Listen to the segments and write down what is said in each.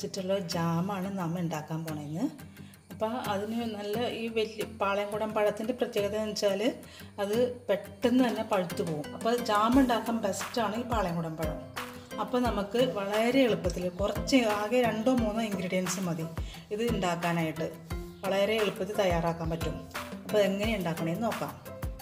വെച്ചിട്ടുള്ള ജാമാണ് നാം ഉണ്ടാക്കാൻ പോണേന്ന് അപ്പോൾ അതിന് നല്ല ഈ വലിയ പാളയംകുടം പഴത്തിൻ്റെ പ്രത്യേകത എന്ന് വെച്ചാൽ അത് പെട്ടെന്ന് തന്നെ പഴുത്തു പോകും അപ്പോൾ ജാം ഉണ്ടാക്കാൻ ബെസ്റ്റാണ് ഈ പാളയംകുടം പഴം അപ്പോൾ നമുക്ക് വളരെ എളുപ്പത്തിൽ കുറച്ച് ആകെ രണ്ടോ മൂന്നോ ഇൻഗ്രീഡിയൻസ് മതി ഇത് ഉണ്ടാക്കാനായിട്ട് വളരെ എളുപ്പത്തിൽ തയ്യാറാക്കാൻ പറ്റും അപ്പോൾ എങ്ങനെ ഉണ്ടാക്കണമെന്ന് നോക്കാം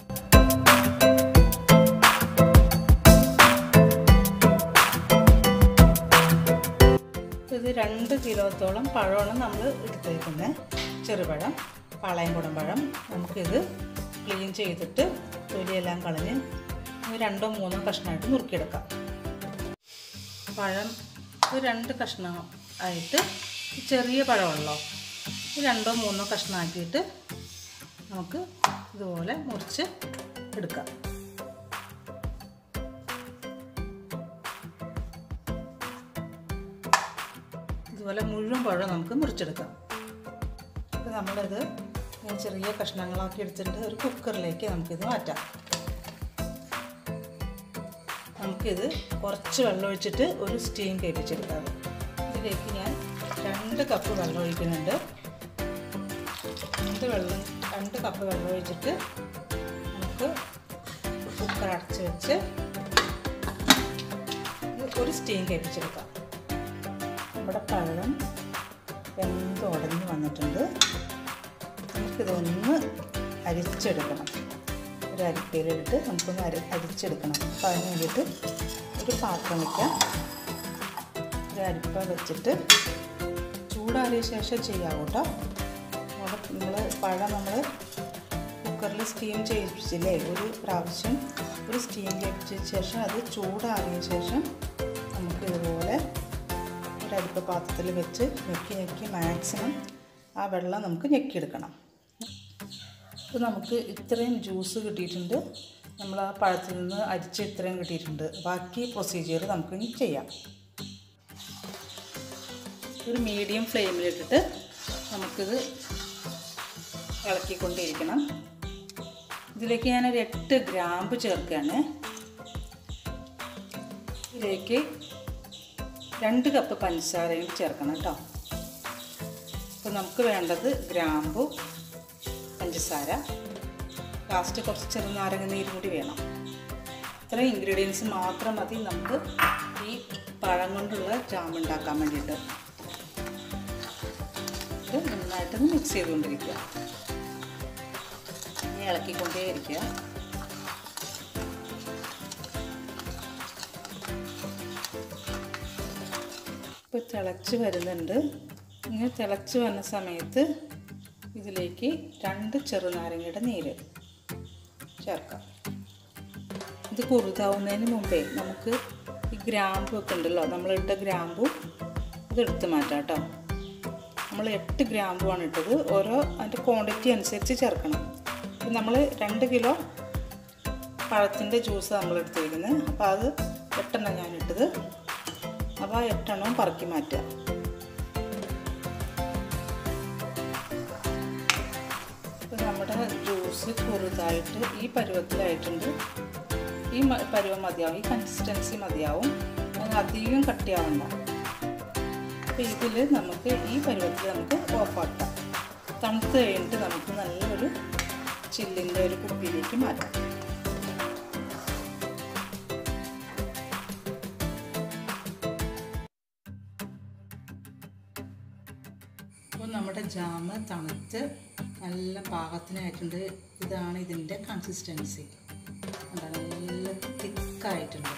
ഇത് രണ്ട് കിലോത്തോളം പഴമാണ് നമ്മൾ എടുത്തേക്കുന്നത് ചെറുപഴം പാളയംകുടം പഴം നമുക്കിത് ക്ലീൻ ചെയ്തിട്ട് തൊലിയെല്ലാം കളഞ്ഞ് ഇത് രണ്ടോ മൂന്നോ കഷ്ണമായിട്ട് നുറുക്കിയെടുക്കാം പഴം ഒരു രണ്ട് കഷ്ണം ആയിട്ട് ചെറിയ പഴമുള്ളോ രണ്ടോ മൂന്നോ കഷ്ണമാക്കിയിട്ട് നമുക്ക് ഇതുപോലെ മുറിച്ച് എടുക്കാം ഇതുപോലെ മുഴുവൻ പഴം നമുക്ക് മുറിച്ചെടുക്കാം അപ്പോൾ നമ്മളിത് ചെറിയ കഷ്ണങ്ങളാക്കി എടുത്തിട്ട് ഒരു കുക്കറിലേക്ക് നമുക്കിത് മാറ്റാം നമുക്കിത് കുറച്ച് വെള്ളം ഒഴിച്ചിട്ട് ഒരു സ്റ്റീം കേൾപ്പിച്ചെടുക്കാം ഇതിലേക്ക് ഞാൻ രണ്ട് കപ്പ് വെള്ളം ഒഴിക്കുന്നുണ്ട് രണ്ട് വെള്ളം രണ്ട് കപ്പ് വെള്ളം ഒഴിച്ചിട്ട് നമുക്ക് കുക്കർ അടച്ച് വെച്ച് ഒരു സ്റ്റീം കേൾപ്പിച്ചെടുക്കാം നമ്മുടെ പഴം വെന്ത് ഉടഞ്ഞ് വന്നിട്ടുണ്ട് നമുക്കിതൊന്ന് അരിച്ചെടുക്കണം ഒരു അരിപ്പയിലിട്ട് നമുക്കൊന്ന് അരി അരിച്ചെടുക്കണം അപ്പോൾ അതിന് വേണ്ടിയിട്ട് ഒരു പാത്രം വയ്ക്കാം ഒരു അരിപ്പ വെച്ചിട്ട് ചൂടാറിയ ശേഷം ചെയ്യാം കേട്ടോ നമ്മൾ പഴം നമ്മൾ കുക്കറിൽ സ്റ്റീം ചെയ്യിപ്പിച്ചില്ലേ ഒരു പ്രാവശ്യം ഒരു സ്റ്റീം ചെയ്യിപ്പിച്ച ശേഷം അത് ചൂടാറിയ ശേഷം നമുക്ക് ഇതുപോലെ ഒരു അരിപ്പ പാത്രത്തിൽ വെച്ച് ഞെക്കി ഞെക്കി മാക്സിമം ആ വെള്ളം നമുക്ക് ഞെക്കിയെടുക്കണം അപ്പോൾ നമുക്ക് ഇത്രയും ജ്യൂസ് കിട്ടിയിട്ടുണ്ട് നമ്മൾ ആ പഴത്തിൽ നിന്ന് അരിച്ച് ഇത്രയും കിട്ടിയിട്ടുണ്ട് ബാക്കി പ്രൊസീജിയർ നമുക്ക് ഇനി ചെയ്യാം ഒരു മീഡിയം ഫ്ലെയിമിലിട്ടിട്ട് നമുക്കിത് ഇളക്കിക്കൊണ്ടിരിക്കണം ഇതിലേക്ക് ഞാനൊരു എട്ട് ഗ്രാമ്പ് ചേർക്കുകയാണ് ഇതിലേക്ക് രണ്ട് കപ്പ് പഞ്ചസാരയും ചേർക്കണം കേട്ടോ അപ്പോൾ നമുക്ക് വേണ്ടത് ഗ്രാമ്പു പഞ്ചസാര ലാസ്റ്റ് കുറച്ച് ചെറുനാരങ്ങ നീരും കൂടി വേണം ഇത്ര ഇൻഗ്രീഡിയൻസ് മാത്രം മതി നമുക്ക് ഈ പഴം കൊണ്ടുള്ള ജാം ഉണ്ടാക്കാൻ വേണ്ടിയിട്ട് ഇത് നന്നായിട്ടൊന്ന് മിക്സ് ചെയ്തുകൊണ്ടിരിക്കുക ഇനി ഇളക്കിക്കൊണ്ടേ ഇരിക്കുക ഇപ്പോൾ തിളച്ച് വരുന്നുണ്ട് ഇങ്ങനെ തിളച്ച് വന്ന സമയത്ത് ഇതിലേക്ക് രണ്ട് ചെറുനാരങ്ങയുടെ നീര് ചേർക്കാം ഇത് കുറുതാവുന്നതിന് മുമ്പേ നമുക്ക് ഈ ഗ്രാമ്പു ഒക്കെ ഉണ്ടല്ലോ നമ്മളിട്ട ഗ്രാമ്പു ഇതെടുത്ത് മാറ്റാം കേട്ടോ നമ്മൾ എട്ട് ഗ്രാമ്പുമാണ് ഇട്ടത് ഓരോ അതിൻ്റെ ക്വാണ്ടിറ്റി അനുസരിച്ച് ചേർക്കണം ഇപ്പം നമ്മൾ രണ്ട് കിലോ പഴത്തിൻ്റെ ജ്യൂസ് നമ്മൾ എടുത്തിരിക്കുന്നത് അപ്പോൾ അത് എട്ടെണ്ണം ഞാൻ ഇട്ടത് അപ്പോൾ ആ എട്ടെണ്ണവും പറക്കി മാറ്റുക നമ്മുടെ ജ്യൂസ് കുറുതായിട്ട് ഈ പരുവത്തിലായിട്ടുണ്ട് ഈ പരുവം മതിയാവും ഈ കൺസിസ്റ്റൻസി മതിയാവും അത് അധികം കട്ടിയാവണ്ട അപ്പോൾ ഇതിൽ നമുക്ക് ഈ പരുവത്തിൽ നമുക്ക് ഓഫാക്കാം തണുത്ത് കഴിഞ്ഞിട്ട് നമുക്ക് നല്ലൊരു ചില്ലിൻ്റെ ഒരു കുപ്പിയിലേക്ക് മാറ്റാം അപ്പോൾ നമ്മുടെ ജാമ് തണുത്ത് നല്ല പാകത്തിനായിട്ടുണ്ട് ഇതാണ് ഇതിൻ്റെ കൺസിസ്റ്റൻസി നല്ല തിക്കായിട്ടുണ്ട്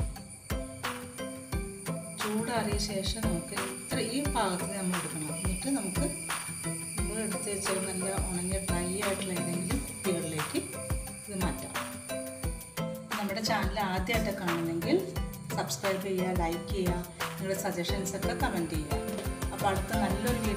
ചൂടാറിയ ശേഷം നമുക്ക് ഇത്ര ഈ പാകത്തിന് നമ്മൾ എടുക്കണം എന്നിട്ട് നമുക്ക് നമ്മൾ എടുത്ത് വെച്ചാൽ നല്ല ഉണങ്ങിയ ഡ്രൈ ആയിട്ടുള്ള ഏതെങ്കിലും കുപ്പികളിലേക്ക് ഇത് മാറ്റാം നമ്മുടെ ചാനൽ ആദ്യമായിട്ട് കാണുന്നെങ്കിൽ സബ്സ്ക്രൈബ് ചെയ്യുക ലൈക്ക് ചെയ്യുക നിങ്ങളുടെ സജഷൻസൊക്കെ കമൻറ്റ് ചെയ്യുക അപ്പോൾ അടുത്ത നല്ലൊരു